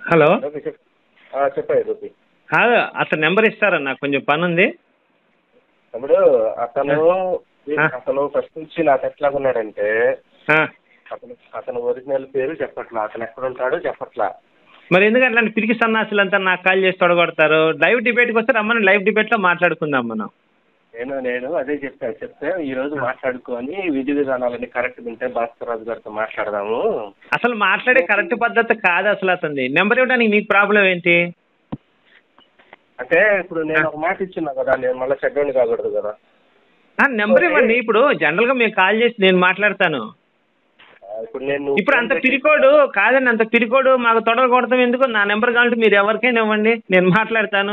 Hello rupee చెప్ ఆ, చెప్పండి రూపీ కాదు అతను నెంబర్ ఇస్తారా నాకు కొంచెం పని ఉంది తమ్ముడు అతను ఆ. అతను ఫస్ట్ నుంచి నాకు ఎట్లా ఉన్నాడంటే ఆ, అతను అతను ఒరిజినల్ పేరు చెప్పట్లా అతను ఎక్కడ ఉంటాడో చెప్పట్లా మరి ఎందుకు అట్లాంటి పిరికి సన్నాసులంతా నాకు కాల్ చేసి తొడగొడతారు లైవ్ డిబేట్కి వస్తే రమ్మని లైవ్ డిబేట్లో మాట్లాడుకుందాం మనం నేను నేను అదే చెప్పాను చెప్తే ఈ రోజు మాట్లాడుకొని విధి విధానాలన్నీ కరెక్ట్ ఉంటే భాస్కర్ రాజు గారితో మాట్లాడదాము అసలు మాట్లాడే కరెక్ట్ పద్ధతి కాదు అసలు అతనిది నెంబర్ ఇవ్వడానికి మీకు ప్రాబ్లం ఏంటి అంటే ఇప్పుడు నేను ఒక మాట ఇచ్చున్నా కదా నేను మళ్ళీ చెడ్డోని కాకూడదు కదా ఆ, నెంబర్ ఇవ్వండి ఇప్పుడు జనరల్గా మేము కాల్ చేసి నేను మాట్లాడతాను ఆ, ఇప్పుడు నేను ఇప్పుడు అంత పిరికోడు కాదండి అంత పిరికోడు మాకు తొడగ కొడతాం ఎందుకు నా నెంబర్ కావాలంటే మీరు ఎవరికైనా ఇవ్వండి నేను మాట్లాడతాను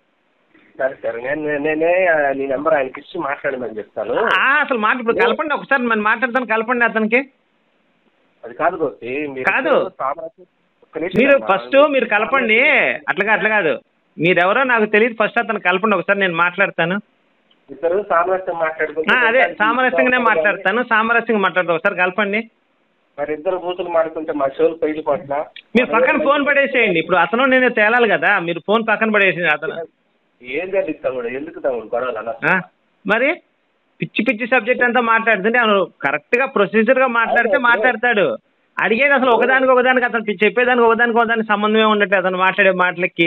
సరే సరే నేను నేను- నేనే ఆ, నీ నెంబర్ ఆయనకి ఇచ్చి మాట్లాడమని చెప్తాను ఆ, అసలు మాట ఇప్పుడు కలపండి ఒకసారి మనం మాట్లాడతాను కలపండి అతనికి అది కాదు గోపి మీరు కాదు. సామ్రాజ్యం- ఒక్క నిమిషం మీరు అమ్మా. ఫస్ట్ మీరు కలపండి అట్లా అట్లా కాదు మీరెవరో నాకు తెలియదు ఫస్ట్ అతను కలపండి ఒకసారి నేను మాట్లాడతాను ఇద్దరు సామరస్యం మాట్లాడుకుంటే ఆ, అదే సామరస్యంగానే మాట్లాడతాను సామరస్యంగా మాట్లాడతాను ఒకసారి కలపండి మరి ఇద్దరు బూతులు మాడుతుంటే మా చెవులు పైలు పట్ల మీరు పక్కన ఫోన్ పడేసేయండి ఇప్పుడు అతను నేను తేలాలి కదా మీరు ఫోన్ పక్కన పడేసేయండి అతను ఏం జరిగింది తమ్ముడు ఎందుకు తమ్ముడు గొడవలు అలా ఆ? మరి పిచ్చి పిచ్చి సబ్జెక్ట్ అంతా మాట్లాడుతుంటే అవును కరెక్ట్గా ప్రొసీజర్గా మాట్లాడితే మాట్లాడతాడు అడిగేది అసలు ఒకదానికి ఒకదానికి అతను పి- చెప్పేదానికి ఒకదానికి ఒకదానికి సంబంధమే ఉండట్లేదు అతను మాట్లాడే మాటలకి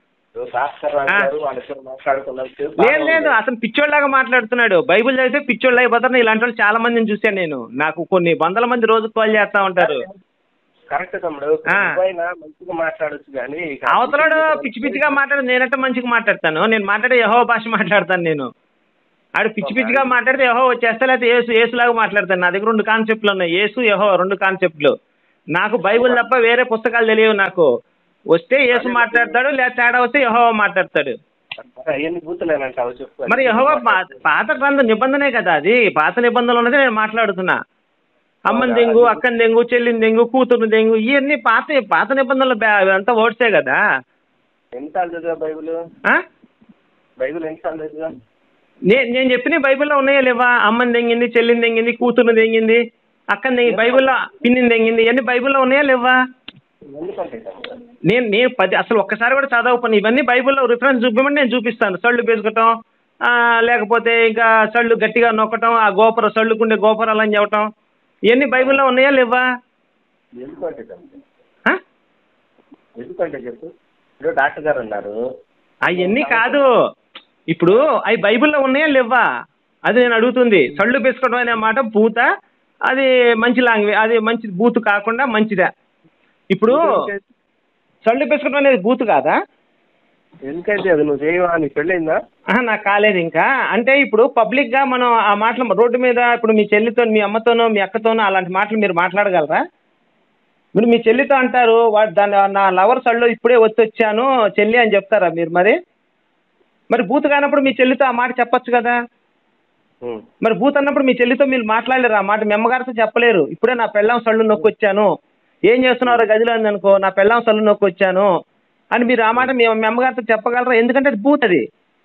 భాస్కర్ రాజు ఆ. గారు వాళ్ళిద్దరు మాట్లాడుకున్నారు లేదు లేదు అతను పిచ్చోళ్ళలాగా మాట్లాడుతున్నాడు బైబిల్ చదివితే పిచ్చోళ్ళు అయిపోతారు ఇలాంటి వాళ్ళు చాలా మందిని చూశాను నేను నాకు కొన్ని వందల మంది రోజు కాల్ చేస్తా ఉంటారు కరెక్ట్ తమ్ముడు ఆ. నువ్వైనా మంచిగా మాట్లాడొచ్చు కానీ ఇక అవతలాడు పిచ్చి పిచ్చిగా మాట్లాడు నేనంటే మంచిగా మాట్లాడతాను నేను మాట్లాడే యహో భాష మాట్లాడతాను నేను ఆడు పిచ్చి పిచ్చిగా మాట్లాడితే యహో వచ్చేస్తా లేకపోతే ఏసు ఏసులాగా మాట్లాడతాను నా దగ్గర రెండు కాన్సెప్ట్లు ఉన్నాయి ఏసు యహో రెండు కాన్సెప్ట్లు నాకు బైబిల్ తప్ప వేరే పుస్తకాలు తెలియవు నాకు వస్తే ఏసు మాట్లాడతాడు లేదా తేడా వస్తే యహో మాట్లాడతాడు అవన్నీ బూతులేనంటావు చెప్పు మరి యహో పాత గ్రంథ నిబంధనే కదా అది పాత నిబంధనలు ఉన్నది నేను మాట్లాడుతున్నా అమ్మని దెంగు అక్కని దెంగు చెల్లిని దెంగు కూతురుని దెంగు ఇవన్నీ పాత పాత నిబంధనలు బ్యా- అంతా ఓడ్సే కదా ఎన్నిసార్లు చదివా బైబిల్ ఆ? బైబిల్ ఎన్నిసార్లు చదివా నేను నేను చెప్పిన బైబిల్లో ఉన్నాయా లేవా అమ్మని దెంగింది చెల్లిని దెంగింది కూతురుని దెంగింది అక్కని దెంగి బైబిల్లో పిన్నిని దెంగింది ఇవన్నీ బైబిల్లో ఉన్నాయా లేవా ఎందుకంటే తమ్ముడు? నేను నేను పది అసలు ఒక్కసారి కూడా చదవ పని ఇవన్నీ బైబిల్లో రిఫరెన్స్ చూపించమని నేను చూపిస్తాను సళ్ళు బేసుకటం ఆ, లేకపోతే ఇంకా సళ్ళు గట్టిగా నొక్కటం ఆ గోపుర సళ్ళుకుండే గోపురాలు అని చెప్పటం ఇవన్నీ బైబిల్లో ఉన్నాయా లేవా ఎందుకంటే తమ్ముడు? ఆ? ఎందుకంటే చెప్పు ఇప్పుడు డాక్టర్ గారు అన్నారు అవన్నీ కాదు ఇప్పుడు అవి బైబిల్లో ఉన్నాయా లేవా అది నేను అడుగుతుంది సళ్ళు బేసుకోవడం అనే మాట భూత అది మంచి లాంగ్వేజ్ అది మంచి బూత్ కాకుండా మంచిదా ఇప్పుడు సళ్ళు బేసుకోవడం అనేది బూత్ కాదా ఎందుకంటే అది నువ్వు చేయవా నీకు పెళ్ళైందా ఆహా, నాకు కాలేదు ఇంకా అంటే ఇప్పుడు పబ్లిక్ గా మనం ఆ మాటలు రోడ్డు మీద ఇప్పుడు మీ చెల్లితో మీ అమ్మతోనో మీ అక్కతోనో అలాంటి మాటలు మీరు మాట్లాడగలరా మీరు మీ చెల్లితో అంటారు వాడు దాని నా లవర్ సళ్ళు ఇప్పుడే వచ్చి వచ్చాను చెల్లి అని చెప్తారా మీరు మరి మరి బూత్ కానప్పుడు మీ చెల్లితో ఆ మాట చెప్పొచ్చు కదా ఉం. మరి బూత్ అన్నప్పుడు మీ చెల్లితో మీరు మాట్లాడలేరు ఆ మాట మీ అమ్మగారితో చెప్పలేరు ఇప్పుడే నా పెళ్ళాం సళ్ళు నొక్కొచ్చాను ఏం చేస్తున్నారు గదిలో అనుకో నా పెళ్ళాం సళ్ళు నొక్కొచ్చాను అని మీరు ఆ మాట మీ మీ అమ్మగారితో చెప్పగలరా ఎందుకంటే అది బూత్ అది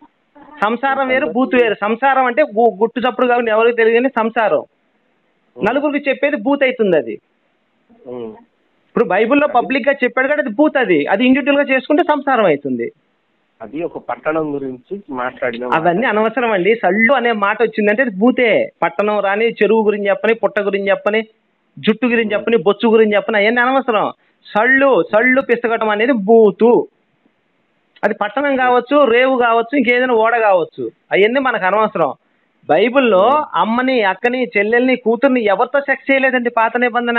సంసారం వేరు బూత్ వేరు సంసారం అంటే గు- గుట్టు చప్పుడు కాబట్టి ఎవరికి తెలియదు కానీ సంసారం నలుగురికి చెప్పేది బూత్ అవుతుంది అది ఉం. ఇప్పుడు బైబిల్లో పబ్లిక్ గా చెప్పాడు కాబట్టి అది బూత్ అది అది ఇండివిజువల్ గా చేసుకుంటే సంసారం అవుతుంది అది ఒక పట్టణం గురించి మాట్లాడిన అవన్నీ అనవసరం అండి సళ్ళు అనే మాట వచ్చిందంటే అది బూతే పట్టణం రాని చెరువు గురించి చెప్పని పుట్ట గురించి చెప్పని జుట్టు గురించి చెప్పని బొచ్చు గురించి చెప్పని అవన్నీ అనవసరం సళ్ళు సళ్ళు పిసగటం అనేది బూతు అది పట్టణం కావచ్చు రేవు కావచ్చు ఇంకేదైనా ఓడ కావచ్చు అవన్నీ మనకు అనవసరం బైబిల్లో అమ్మని అక్కని చెల్లెల్ని కూతుర్ని ఎవరితో సెక్స్ చేయలేదండి పాత నిబంధన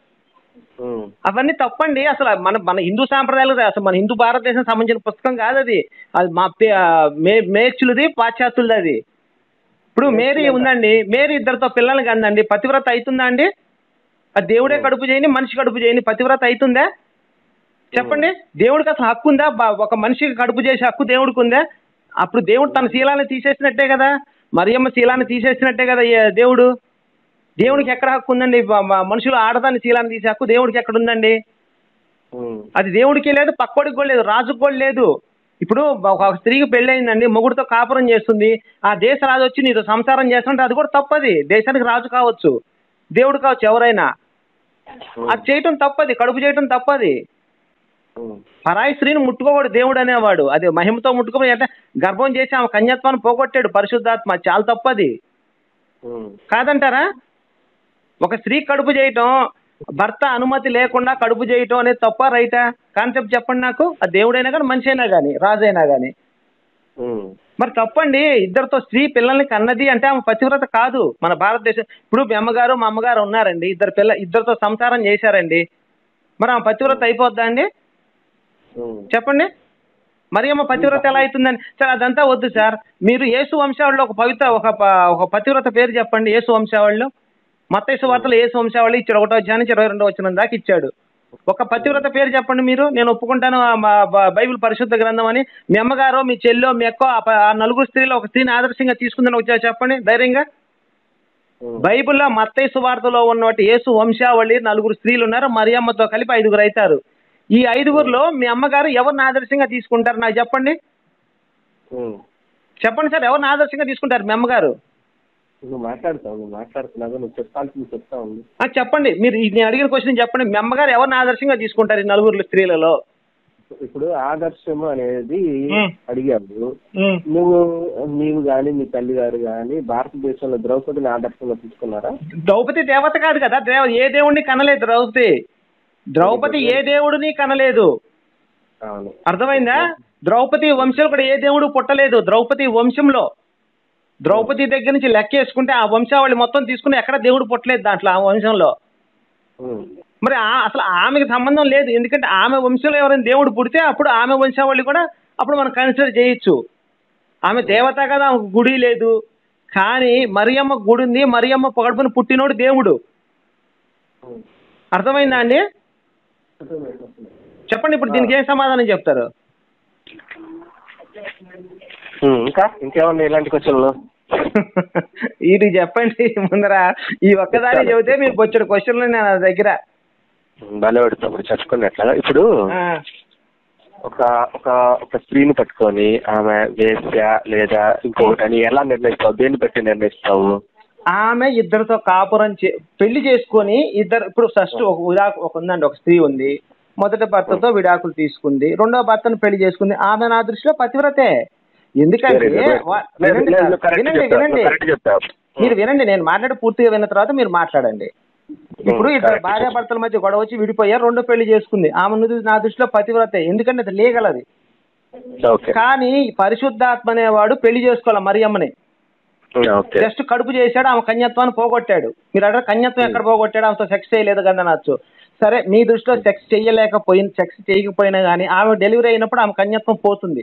ఉం. అవన్నీ తప్పండి అసలు మన మన హిందూ సాంప్రదాయాలు అసలు మన హిందూ భారతదేశం సంబంధించిన పుస్తకం కాదు అది అది మా పే- మే మేర్చులది పాశ్చాత్యులది అది ఇప్పుడు మేరీ ఉందండి మేరీ ఇద్దరితో పిల్లల్ని కందండి పతివ్రత అవుతుందా అండి అది దేవుడే కడుపు చేయని మనిషి కడుపు చేయని పతివ్రత అవుతుందా చెప్పండి దేవుడికి అసలు హక్కు ఉందా బ- ఒక మనిషికి కడుపు చేసే హక్కు దేవుడికి ఉందా అప్పుడు దేవుడు తన శీలాన్ని తీసేసినట్టే కదా మరియమ్మ శీలాన్ని తీసేసినట్టే కదా ఈ దేవుడు దేవుడికి ఎక్కడ హక్కు ఉందండి మ- మ- మనుషులు ఆడదాన్ని శీలాన్ని తీసే హక్కు దేవుడికి ఎక్కడ ఉందండి ఉం. అది దేవుడికి లేదు పక్కోడికి కూడా లేదు రాజుకు కూడా లేదు ఇప్పుడు ఒక స్త్రీకి పెళ్ళయిందండి మొగుడుతో కాపురం చేస్తుంది ఆ దేశ రాజు వచ్చి నీతో సంసారం చేస్తుంటే అది కూడా తప్పది దేశానికి రాజు కావచ్చు దేవుడు కావచ్చు ఎవరైనా అది చేయటం తప్పది కడుపు చేయటం తప్పది ఉమ్. పరాయి స్త్రీని ముట్టుకోవాడు దేవుడు అనేవాడు అది మహిమతో ముట్టుకోబడి అంటే గర్భం చేసి ఆమె కన్యత్వాన్ని పోగొట్టాడు పరిశుద్ధాత్మ చాలా తప్పది ఉమ్. కాదంటారా ఒక స్త్రీ కడుపు చేయటం భర్త అనుమతి లేకుండా కడుపు చేయటం అనేది తప్ప రైటా కాన్సెప్ట్ చెప్పండి నాకు ఆ దేవుడైనా కానీ మనిషి అయినా కానీ రాజైనా కానీ ఉమ్. మరి తప్పండి ఇద్దరితో స్త్రీ పిల్లల్ని కన్నది అంటే ఆమె పతివ్రత కాదు మన భారతదేశం ఇప్పుడు మీ అమ్మగారు మా అమ్మగారు ఉన్నారండి ఇద్దరు పిల్ల ఇద్దరితో సంసారం చేశారండి మరి ఆమె పతివ్రత అయిపోద్దా అండి ఉమ్. చెప్పండి మరి అమ్మ పతివ్రత ఎలా అవుతుందని సార్ అదంతా వద్దు సార్ మీరు యేసు వంశావళిలో ఒక పవిత్ర ఒక ప- ఒక పతివ్రత పేరు చెప్పండి యేసు వంశావళిలో మత్తైసు వార్తలు యేసు వంశావళి ఇచ్చాడు ఒకటో అధ్యాయం నుంచి ఇరవై రెండో వచ్చిన దాకా ఇచ్చాడు ఒక పతివ్రత పేరు చెప్పండి మీరు నేను ఒప్పుకుంటాను ఆ మా బ- బైబిల్ పరిశుద్ధ గ్రంథం అని మీ అమ్మగారో మీ చెల్లో మీ అక్క ఆ ప- ఆ నలుగురు స్త్రీలో ఒక స్త్రీని ఆదర్శంగా తీసుకుందని వచ్చా చెప్పండి ధైర్యంగా ఉమ్. బైబిల్లో మత్తైసు వార్తలో ఉన్నటువంటి యేసు వంశావళి నలుగురు స్త్రీలు ఉన్నారు మరియమ్మతో కలిపి ఐదుగురు అవుతారు ఈ ఐదుగురులో మీ అమ్మగారు ఎవరిని ఆదర్శంగా తీసుకుంటారు నాకు చెప్పండి ఉమ్. చెప్పండి సార్ ఎవరిని ఆదర్శంగా తీసుకుంటారు మీ అమ్మగారు నువ్వు మాట్లాడతావు నువ్వు మాట్లాడుతున్నావు నువ్వు చెప్పాల్సింది చెప్తా ఉంది ఆ, చెప్పండి మీరు ఈ నేను అడిగిన క్వశ్చన్ చెప్పండి మీ అమ్మగారు ఎవరిని ఆదర్శంగా తీసుకుంటారు ఈ నలుగురు స్త్రీలలో ఇప్పుడు ఆదర్శం అనేది ఉమ్. అడిగావు నువ్వు నీవు గాని మీ తల్లి గారు గాని భారతదేశంలో ద్రౌపదిని ఆదర్శంగా తీసుకున్నారా ద్రౌపది దేవత కాదు కదా దేవ ఏ దేవుడిని కనలేదు ద్రౌపది ద్రౌపది ఏ దేవుడిని కనలేదు అవును అర్థమైందా ద్రౌపది వంశంలో కూడా ఏ దేవుడు పుట్టలేదు ద్రౌపది వంశంలో ద్రౌపది దగ్గర నుంచి లెక్క వేసుకుంటే ఆ వంశావళి మొత్తం తీసుకుని ఎక్కడ దేవుడు పుట్టలేదు దాంట్లో ఆ వంశంలో ఉమ్. మరి ఆ- అసలు ఆమెకి సంబంధం లేదు ఎందుకంటే ఆమె వంశంలో ఎవరైనా దేవుడు పుడితే అప్పుడు ఆమె వంశావళి కూడా అప్పుడు మనం కన్సిడర్ చేయొచ్చు ఆమె దేవత కదా ఆమెకు గుడి లేదు కానీ మరియమ్మ గుడి ఉంది మరియమ్మ పొగడుపుని పుట్టినోడు దేవుడు ఉమ్. అర్థమైందా అండి చెప్పండి ఇప్పుడు దీనికి ఏం సమాధానం చెప్తారు ఉమ్, ఇంకా ఇంకేమన్నా ఇలాంటి క్వశ్చన్లు ఇది చెప్పండి ముందర ఈ ఒక్కదాని చెబితే మీరు బొచ్చడు క్వశ్చన్లు నేను నా దగ్గర భలే పెడతాం చచ్చుకున్నట్లా ఇప్పుడు ఆ, ఒక ఒక ఒక స్త్రీని పట్టుకొని ఆమె వేశ్య లేదా ఇంకొకటి అని ఎలా నిర్ణయిస్తావు దేన్ని బట్టి నిర్ణయిస్తావు ఆమె ఇద్దరితో కాపురం చే పెళ్లి చేసుకొని ఇద్దరు ఇప్పుడు ఫస్ట్ ఒక విడాకు ఒక ఉందండి ఒక స్త్రీ ఉంది మొదటి భర్తతో విడాకులు తీసుకుంది రెండో భర్తను పెళ్లి చేసుకుంది ఆమె నా దృష్టిలో పతివ్రతే ఎందుకంటే వా- వినండి సార్, వినండి వినండి కరెక్ట్ చెప్తావు మీరు వినండి నేను మాట్లాడి పూర్తిగా విన్న తర్వాత మీరు మాట్లాడండి ఇప్పుడు ఇద్దరు correct. భార్య భర్తల మధ్య గొడవ వచ్చి విడిపోయారు రెండో పెళ్లి చేసుకుంది ఆమె నువ్వు నా దృష్టిలో పతివ్రతే ఎందుకంటే అది లీగల్ అది ఓకే కానీ పరిశుద్ధాత్మ అనేవాడు పెళ్లి చేసుకోవాలి మరియమ్మని ఓకే జస్ట్ కడుపు చేశాడు ఆమె కన్యత్వాన్ని పోగొట్టాడు మీరు అక్కడ కన్యత్వం ఎక్కడ పోగొట్టాడు ఆమెతో సెక్స్ చేయలేదు కదా అనొచ్చు సరే మీ దృష్టిలో సెక్స్ చేయలేకపోయిన సెక్స్ చేయకపోయినా కానీ ఆమె డెలివరీ అయినప్పుడు ఆమె కన్యత్వం పోతుంది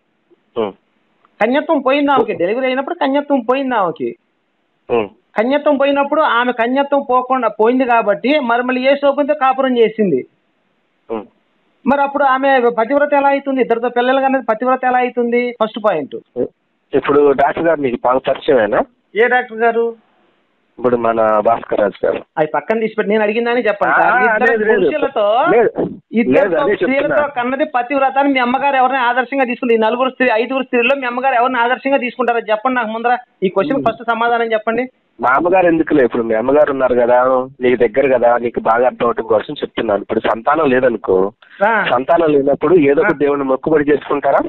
ఉమ్, కన్యత్వం పోయింది ఆమెకి డెలివరీ అయినప్పుడు కన్యత్వం పోయింది ఆమెకి ఉమ్, కన్యత్వం పోయినప్పుడు ఆమె కన్యత్వం పోకుండా పోయింది కాబట్టి మరి మళ్ళీ ఏ శోభంతో కాపురం చేసింది ఉమ్. మరి అప్పుడు ఆమె పతివ్రత ఎలా అవుతుంది ఇద్దరితో పిల్లలు అనేది పతివ్రత ఎలా అవుతుంది ఫస్ట్ పాయింట్ ఇప్పుడు డాక్టర్ గారు మీకు బాగా పరిచయమేనా ఏ డాక్టర్ గారు ఇప్పుడు మన భాస్కర్ రాజు గారు అవి పక్కన తీసి పెట్టి నేను అడిగిందని చెప్పండి ఆ, సార్. ఇద్దరు లేదు, లేదు. పురుషులతో లేదు. ఇద్దరు లేదు, అదే స్త్రీలతో చెప్తున్నా. కన్నది పతివ్రతాన్ని మీ అమ్మగారు ఎవరిని ఆదర్శంగా తీసుకుంది ఈ నలుగురు స్త్రీ ఐదుగురు స్త్రీల్లో మీ అమ్మగారు ఎవరిని ఆదర్శంగా తీసుకుంటారో చెప్పండి నాకు ముందర ఈ క్వశ్చన్ ఫస్ట్ సమాధానం చెప్పండి మా అమ్మగారు ఎందుకులే ఇప్పుడు మీ అమ్మగారు ఉన్నారు కదా నీకు దగ్గర కదా నీకు బాగా అర్థం అవటం కోసం చెప్తున్నాను ఇప్పుడు సంతానం లేదనుకో ఆ, సంతానం లేనప్పుడు ఏదో ఒక దేవుని మొక్కుబడి చేసుకుంటారా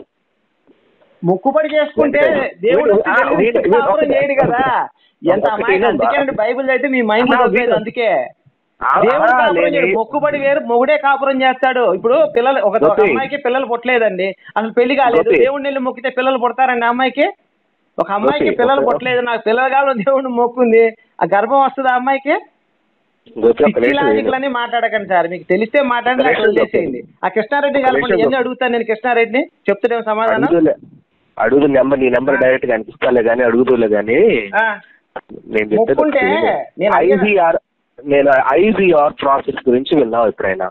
మొక్కుబడి చేసుకుంటే దేవుడు వచ్చి ఆ, వెలుగు వీడు- వీడు కాపురం ఒకటే. చేయడు కదా ఎంత ఒకటే అమాయకం ఏనమ్మా? అందుకే అండి బైబిల్ అయితే మీ మైండ్ ఆ, వీడు- అందుకే ఆ, దేవుడు ఆ, కాపురం లేదు. చేయడు మొక్కుబడి వేరు మొగుడే కాపురం చేస్తాడు ఇప్పుడు పిల్లలు ఒక ఒక ఓకే. అమ్మాయికి పిల్లలు పుట్టలేదండి అసలు పెళ్లి కాలేదు ఓకే. దేవుడిని వెళ్ళి మొక్కితే పిల్లలు పుడతారండి ఆ అమ్మాయికి ఒక అమ్మాయికి ఓకే, పిల్లలు ఓకే. పుట్టలేదు నాకు పిల్లలు కావాలి దేవుడిని మొక్కుంది ఆ గర్భం వస్తుంది ఆ అమ్మాయికి గోపి ఒక పిచ్చి నిమిషం విను. లాజిక్లని మాట్లాడకండి సార్ మీకు తెలిస్తే మాట్లాడి నాకు ఒక నిమిషం వదిలేసేయండి ఆ కృష్ణారెడ్డి ఒక కలపండి నిమిషం ఎన్ని అడుగుతాను నేను కృష్ణారెడ్డిని చెప్తాడేమో సమాధానం అడుగుదులే అడుగు నెంబర్ నీ నెంబర్ డైరెక్ట్ గా అనిపిస్తాలే కానీ అడుగుతులే కానీ ఆ, నేను మొక్కుంటే నేను అడిగిన- ఐబీఆర్ నేను ఐబీఆర్ ప్రాసెస్ గురించి విన్నావు ఎప్పుడైనా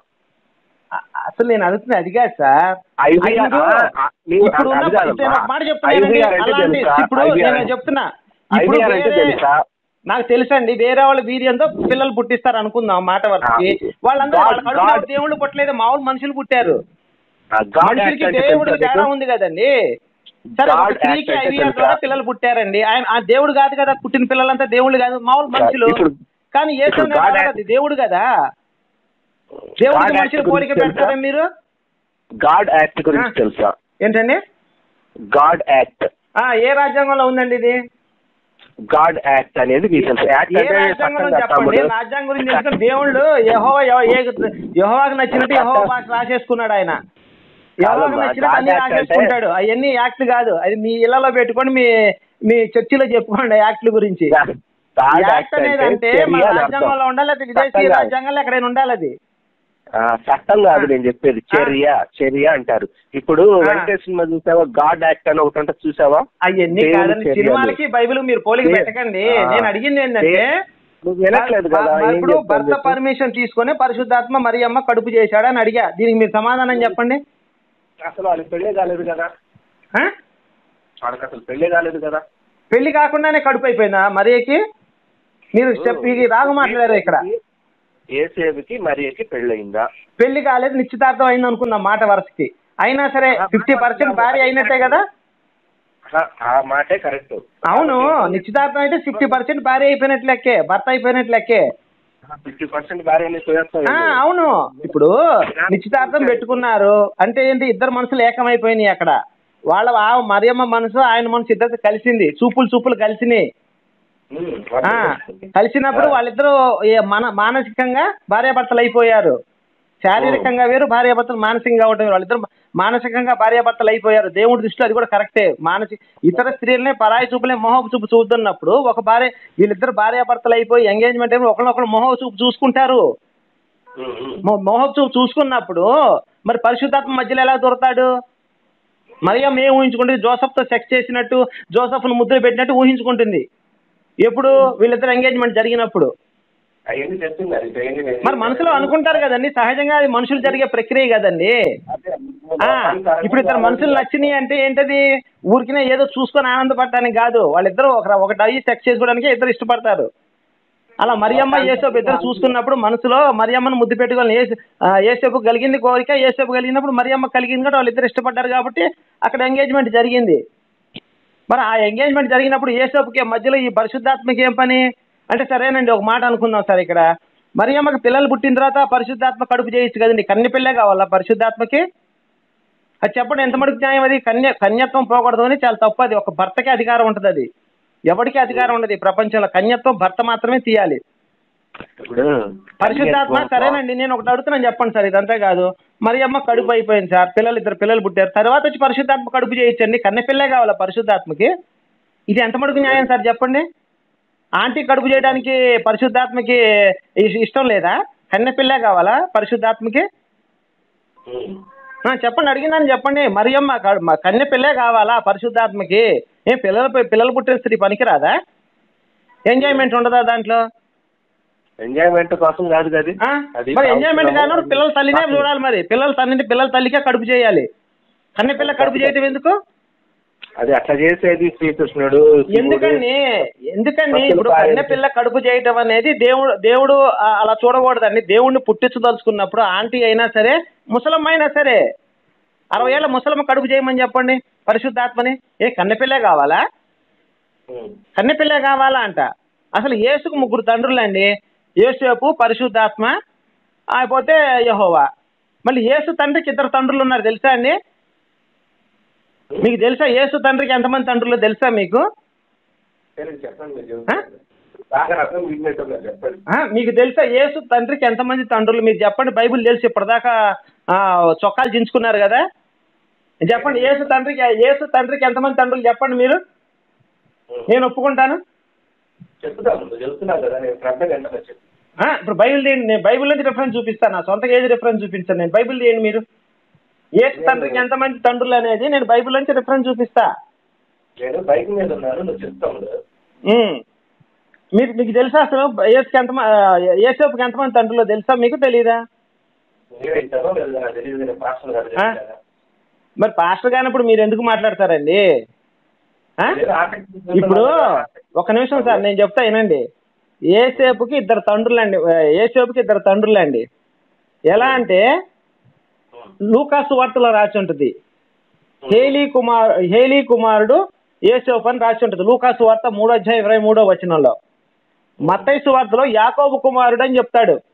అ- అసలు నేను అడుగుతుంది అది కాదు సార్ IVR ఐదు- ఆ, ఆ, నీవు ఇప్పుడు ఉన్న అది కాదమ్మా. ఇప్పుడు నేను ఒక మాట చెప్తున్నానండి IVR అంటే అలాంటి తెలుసా? ఇప్పుడు IVR నేను చెప్తున్నా ఇప్పుడు ఐబీఆర్ అంటే వేరే- తెలుసా నాకు తెలుసండి వేరే వాళ్ళ వీర్యంతో పిల్లలు పుట్టిస్తారు అనుకుందాం మాట వరకి ఆ, వాళ్ళందరూ వాళ్ళ God- కడుపులో God- దేవుళ్ళు పుట్టలేదు మామూలు మనుషులు పుట్టారు ఆ, God మనుషులకి act అంటే దేవుడికి తెలుసా తేడా నీకు? ఉంది కదండి సరే ఒక God స్త్రీకి act అంటే ఐవీఆర్ తెలుసా? ద్వారా పిల్లలు పుట్టారండి ఆయన ఆ దేవుడు కాదు కదా పుట్టిన పిల్లలంతా దేవుళ్ళు కాదు మామూలు మనుషులు ఇప్పుడు- కానీ యేసు ఇప్పుడు అనే God వాడు act- అది దేవుడు కదా దేవుడికి God act మనుషులు గురించి కోరిక తెలుసా? పెడతారా మీరు గాడ్ యాక్ట్ గురించి ఆ. తెలుసా ఏంటండి గాడ్ యాక్ట్ ఆ, ఏ రాజ్యాంగంలో ఉందండి ఇది గాడ్ యాక్ట్ అనేది మీకు తెలుసు యాక్ట్ ఏ అంటే రాజ్యాంగంలో చట్టం చెప్పండి తమ్ముడు. రాజ్యాంగం గురించి ఎందుకంటే దేవుళ్ళు యెహోవా ఎవ- ఏ యెహోవాకు నచ్చినట్టు యెహోవా భాష రాసేసుకున్నాడు ఆయన యెహోవాకు కాదమ్మా, నచ్చినట్టు అన్ని God Act అంటే- రాసేసుకుంటాడు అవన్నీ యాక్ట్ కాదు అది మీ ఇళ్లలో పెట్టుకొని మీ మీ చర్చిలో చెప్పుకోండి ఆ యాక్ట్ల గురించి గాడ్ యాక్ట్ అనేది అంటే మన చర్య అని అర్థం. రాజ్యాంగంలో ఉండాలి లేదా విదేశీ చట్టం కాదు. రాజ్యాంగంలో ఎక్కడైనా ఉండాలి అది ఆ, చట్టం కాదు ఆ. నేను చెప్పేది చర్య చర్య అంటారు ఇప్పుడు ఆ. వెంకటేష్ సినిమా చూసావా గాడ్ యాక్ట్ అని ఒకటి ఉంటుంది చూసావా అవన్నీ దేవుని కాదండి చర్యలు. సినిమాలకి బైబిల్ మీరు పోలిక దే- పెట్టకండి ఆ. నేను అడిగింది ఏంటంటే దే- నువ్వు వినట్లేదు కదా బ- ఏం ఇప్పుడు చెప్తాను భర్త చెప్పు. పర్మిషన్ తీసుకొని పరిశుద్ధాత్మ మరియమ్మ కడుపు చేశాడని అడిగా దీనికి మీరు సమాధానం చెప్పండి అసలు వాళ్ళకి పెళ్ళే కాలేదు కదా ఆ? వాళ్ళకి అసలు పెళ్ళే కాలేదు కదా పెళ్లి కాకుండానే కడుపు అయిపోయిందా మరియకి మీరు చెప్పి ఇది రాగు మాట్లాడారు ఇక్కడ ఏసేపుకి మరియకి పెళ్ళయిందా పెళ్లి కాలేదు నిశ్చితార్థం అయింది అనుకుందాం మాట వరుసకి అయినా సరే ఫిఫ్టీ పర్సెంట్ భార్య అయినట్టే కదా ఆ, ఆ మాటే కరెక్ట్ అవును నిశ్చితార్థం అయితే ఫిఫ్టీ పర్సెంట్ భార్య అయిపోయినట్లు లెక్కే భర్త అయిపోయినట్లు లెక్కే ఫిఫ్టీ పర్సెంట్ భార్యని పోయేస్తాం ఆ, అవును ఇప్పుడు నిశ్చితార్థం పెట్టుకున్నారు అంటే ఏంటి ఇద్దరు మనసులు ఏకమైపోయినాయి అక్కడ వాళ్ళ ఆ మరియమ్మ మనసు ఆయన మనసు ఇద్దరు కలిసింది చూపులు చూపులు కలిసినాయి ఆ, కలిసినప్పుడు వాళ్ళిద్దరూ ఏ- మన మానసికంగా భార్యాభర్తలు అయిపోయారు శారీరకంగా వేరు భార్యాభర్తలు మానసికంగా అవడం వేరు. వాళ్ళిద్దరు మానసికంగా భార్యాభర్తలు అయిపోయారు దేవుడి దృష్టిలో అది కూడా కరెక్టే మానసిక ఇతర స్త్రీలనే పరాయి చూపులే మొహపు చూపు చూస్తున్నప్పుడు ఒక భార్య వీళ్ళిద్దరు భార్యాభర్తలు అయిపోయి ఎంగేజ్మెంట్ అయిపోయి ఒకరినొకరు మొహ చూపు చూసుకుంటారు మొ- మొహపు చూపు చూసుకున్నప్పుడు మరి పరిశుద్ధాత్మ మధ్యలో ఎలా దొరుకుతాడు మరియం ఏం ఊహించుకుంటుంది జోసఫ్తో సెక్స్ చేసినట్టు జోసఫ్ను ముద్ర పెట్టినట్టు ఊహించుకుంటుంది ఎప్పుడు వీళ్ళిద్దరు ఎంగేజ్మెంట్ జరిగినప్పుడు అవన్నీ చెప్తుంది అది అవన్నీ నేను- మరి మనసులో అనుకుంటారు కదండి సహజంగా అది మనుషులు జరిగే ప్రక్రియ కదండి అదే, ఆ, ఇప్పుడు ఇద్దరు మనుషులు నచ్చినాయి అంటే ఏంటది ఊరికినే ఏదో చూసుకొని ఆనందపడటానికి కాదు వాళ్ళిద్దరు ఒక ఒకటి అయ్యి సెక్స్ చేసుకోవడానికి ఇద్దరు ఇష్టపడతారు అలా మరియమ్మ ఏసేపు ఇద్దరు చూసుకున్నప్పుడు మనసులో మరియమ్మను ముద్దు పెట్టుకొని ఏసు ఆ, ఏసేపు కలిగింది కోరిక ఏసేపు కలిగినప్పుడు మరియమ్మ కలిగింది కాబట్టి వాళ్ళిద్దరు ఇష్టపడ్డారు కాబట్టి అక్కడ ఎంగేజ్మెంట్ జరిగింది మరి ఆ ఎంగేజ్మెంట్ జరిగినప్పుడు ఏసేపుకి మధ్యలో ఈ పరిశుద్ధాత్మకి ఏం పని అంటే సరేనండి ఒక మాట అనుకుందాం సార్ ఇక్కడ మరియమ్మకి పిల్లలు పుట్టిన తర్వాత పరిశుద్ధాత్మ కడుపు చేయొచ్చు కదండి కన్ని పిల్లే కావాలా పరిశుద్ధాత్మకి అది చెప్పండి ఎంత మటుకు న్యాయం అది కన్య కన్యత్వం పోకూడదు అని చాలా తప్పు అది ఒక భర్తకే అధికారం ఉంటుంది అది ఎవరికి అధికారం ఉండదు ఈ ప్రపంచంలో కన్యత్వం భర్త మాత్రమే తీయాలి ఇప్పుడు పరిశుద్ధాత్మ సరేనండి నేను ఒకటి అడుగుతున్నాను చెప్పండి సార్ ఇదంతా కాదు మరి అమ్మ కడుపు అయిపోయింది సార్ పిల్లలు ఇద్దరు పిల్లలు పుట్టారు తర్వాత వచ్చి పరిశుద్ధాత్మ కడుపు చేయొచ్చండి కన్నె పిల్లే కావాలా పరిశుద్ధాత్మకి ఇది ఎంత మటుకు న్యాయం సార్ చెప్పండి ఆంటీ కడుపు చేయడానికి పరిశుద్ధాత్మకి ఇ- ఇష్టం లేదా కన్నె పిల్లే కావాలా పరిశుద్ధాత్మకి ఆ, చెప్పండి అడిగిందని చెప్పండి మరియమ్మ క- మ- కన్నె పిల్లే కావాలా పరిశుద్ధాత్మకి ఏ పిల్లలు పిల్లలు పుట్టిన స్త్రీ పనికిరాదా ఎంజాయ్మెంట్ ఉండదా దాంట్లో ఎంజాయ్మెంట్ కోసం కాదు కదా ఆ? మరి ఎంజాయ్మెంట్ కాను పిల్లల తల్లినే చూడాలి మరి పిల్లల తల్లిని పిల్లల తల్లికే కడుపు చేయాలి కన్నె పిల్ల కడుపు చేయటం ఎందుకు అది అట్లా చేసేది శ్రీకృష్ణుడు శివుడు. ఎందుకండి ఎందుకండి భక్తులు ఇప్పుడు పాడే- కన్నె పిల్ల కడుపు చేయటం అనేది దేవుడు దేవుడు ఆ- అలా చూడకూడదండి దేవుణ్ణి పుట్టించదలుచుకున్నప్పుడు ఆంటీ అయినా సరే ముసలమ్మ అయినా సరే అరవై ఏళ్ళ ముసలమ్మ కడుపు చేయమని చెప్పండి పరిశుద్ధాత్మని ఏ కన్నెపిల్లే కావాలా ఉమ్. కన్నెపిల్లే కావాలా అంట అసలు యేసుకు ముగ్గురు తండ్రులండి యేసేపు పరిశుద్ధాత్మ అయిపోతే యహోవా మళ్ళీ యేసు తండ్రికి ఇద్దరు తండ్రులు ఉన్నారు తెలుసా అండి మీకు తెలుసా యేసు తండ్రికి ఎంతమంది తండ్రులు తెలుసా మీకు సరే, చెప్పండి మీరు ఆ? చెప్తారు. బాగా అర్థం మీకు చెప్పండి ఆ, మీకు తెలుసా యేసు తండ్రికి ఎంతమంది తండ్రులు మీరు చెప్పండి బైబిల్ తెలిసి ఇప్పటిదాకా ఆ, చొక్కాలు చించుకున్నారు కదా చెప్పండి యేసు తండ్రికి యేసు తండ్రికి ఎంతమంది తండ్రులు చెప్పండి మీరు నేను ఒప్పుకుంటాను చెప్తాను నువ్వు చెప్తున్నావు కదా నేను శ్రద్ధ గంటలో చెప్పు ఆ, ఇప్పుడు బైబిల్ తీయండి నేను బైబిల్ నుంచి రిఫరెన్స్ చూపిస్తాను నా సొంత ఏజ్ రిఫరెన్స్ చూపించాను నేను బైబిల్ తీయండి మీరు యేసు తండ్రికి ఎంతమంది తండ్రులు అనేది నేను బైబిల్ నుంచి రిఫరెన్స్ చూపిస్తా నేను బైక్ మీద ఉన్నాను నువ్వు చెప్తావు ఉమ్. మీకు మీకు తెలుసా అసలు యేసుకి ఎంతమంది యేసేపుకి ఎంతమంది తండ్రులు తెలుసా మీకు తెలీదా నీవే ఇస్తావో లేదా నాకు తెలియదు నేను పాస్టర్ గారు ఆ? చెప్తారా? మరి పాస్టర్ కానప్పుడు మీరు ఎందుకు మాట్లాడతారండి ఆ? నేను ఆసక్తి చూపుతున్నాను ఇప్పుడు కదా. ఒక నిమిషం సార్ నేను చెప్తా వినండి ఏసేపుకి ఇద్దరు తండ్రులండి ఏసేపుకి ఇద్దరు తండ్రులండి ఎలా అంటే లూకాసు వార్తలో రాసి ఉంటుంది హేలీ కుమార్ హేలీ కుమారుడు ఏసేపు అని రాసి ఉంటుంది లూకాసు వార్త మూడో అధ్యాయం ఇరవై మూడో వచనంలో మత్తయి సువార్తలో యాకోబు కుమారుడు అని చెప్తాడు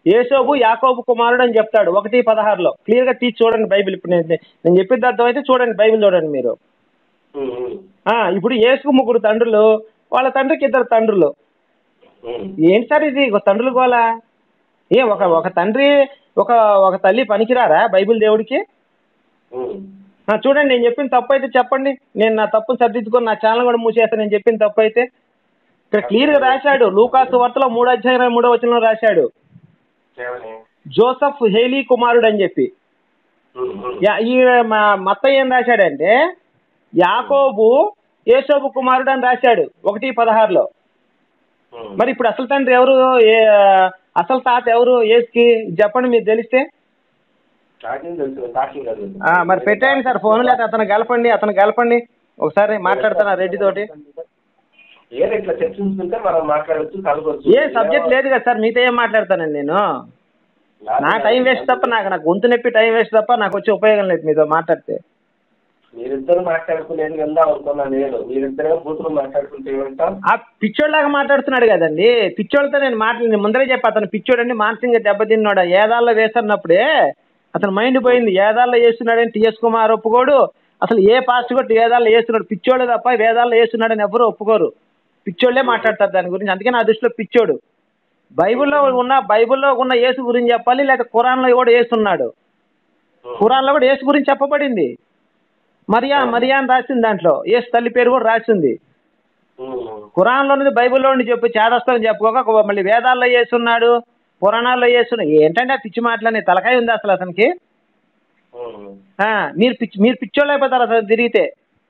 ఏసోబు యాకోబు కుమారుడు అని చెప్తాడు ఒకటి పదహారులో క్లియర్ గా తీసి చూడండి బైబిల్ ఇప్పుడు నేను నేను చెప్పిన అర్థమైతే చూడండి బైబిల్ చూడండి మీరు ఉమ్, ఉమ్, ఆ ఇప్పుడు యేసుకు ముగ్గురు తండ్రులు వాళ్ళ తండ్రికి ఇద్దరు తండ్రులు ఉమ్. ఏంటి సార్ ఇది ఒక తండ్రులు గోలా ఏ ఒక ఒక తండ్రి ఒక ఒక తల్లి పనికిరారా బైబిల్ దేవుడికి ఉమ్. ఆ, చూడండి నేను చెప్పిన తప్పు అయితే చెప్పండి నేను నా తప్పును సర్దిద్దుకొని నా ఛానల్ కూడా మూసేస్తాను నేను చెప్పిన తప్పు అయితే ఇక్కడ క్లియర్ గా రాశాడు లూకాసు వార్తలో మూడో అధ్యాయం మూడో వచనంలో రాశాడు ఏమని? జోసఫ్ హేలీ కుమారుడు అని చెప్పి ఉమ్, ఉమ్. యా- ఈ మా మత్తయ్య ఏం రాశాడంటే యాకోబు యేసోబు కుమారుడు అని రాశాడు ఒకటి పదహారులో ఉమ్. మరి ఇప్పుడు అసలు తండ్రి ఎవరు ఏ అసలు తాత ఎవరు ఏసుకి చెప్పండి మీరు తెలిస్తే నాకేం తెలుసు నాకేం తెలుసు. ఆ, మరి పెట్టేయండి సార్ ఫోన్ లేదా అతను గెలపండి అతను గెలపండి ఒకసారి మాట్లాడతాను ఆ రెడ్డి తోటి ఏదో ఇట్లా చర్చించుకుంటే మనం మాట్లాడవచ్చు కలపచ్చు ఏ సబ్జెక్ట్ లేదు కదా సార్ మీతో ఏం మాట్లాడతానండి నేను నా టైం వేస్ట్ తప్ప నాకు నాకు గొంతు నొప్పి టైం వేస్ట్ తప్ప నాకు వచ్చే ఉపయోగం లేదు మీతో మాట్లాడితే మీరిద్దరు మాట్లాడుకునేది వెళ్దాం అనుకున్నా నేను మీరిద్దరే బూతులు మాట్లాడుకుంటే ఏమంటాం ఆ పిచ్చోళ్ళలాగా మాట్లాడుతున్నాడు కదండి పిచ్చోళ్ళతో నేను మాట్లాడి ముందరే చెప్పి అతను పిచ్చోడండి మానసికంగా దెబ్బతిన్నాడు ఏదాల్లో వేస్తున్నప్పుడే అతను మైండ్ పోయింది ఏదాల్లో వేస్తున్నాడని టిఎస్ కుమార్ ఒప్పుకోడు అసలు ఏ పాస్ట్ కూడా వేదాల్లో వేస్తున్నాడు పిచ్చోడు తప్ప వేదాల్లో వేస్తున్నాడని ఎవరు ఒప్పుకోరు పిచ్చోళ్ళే మాట్లాడతారు దాని గురించి అందుకే నా దృష్టిలో పిచ్చోడు బైబిల్లో ఉన్న బైబిల్లో ఉన్న యేసు గురించి చెప్పాలి లేకపోతే ఖురాన్లో కూడా వేస్తున్నాడు ఖురాన్లో కూడా యేసు గురించి చెప్పబడింది మరియా మరియా అని రాసింది దాంట్లో యేసు తల్లి పేరు కూడా రాసింది ఖురాన్లో ఉన్నది బైబిల్లో నుండి చెప్పి చేదస్తామని చెప్పుకోక మళ్ళీ వేదాల్లో వేస్తున్నాడు పురాణాల్లో వేస్తున్నాడు ఏంటంటే ఆ పిచ్చి మాటలని తలకాయ ఉంది అసలు అతనికి ఆ, మీరు పిచ్చి మీరు పిచ్చోళ్ళు అయిపోతారు అసలు తిరిగితే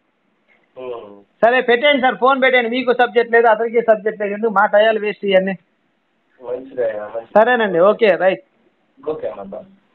సరే పెట్టేయండి సార్ ఫోన్ పెట్టేయండి మీకు సబ్జెక్ట్ లేదు అతనికి సబ్జెక్ట్ లేదు ఎందుకు మా టయాలు వేస్ట్ ఇవన్నీ మంచిదే మంచిది సరేనండి ఓకే రైట్ ఓకే అమ్మా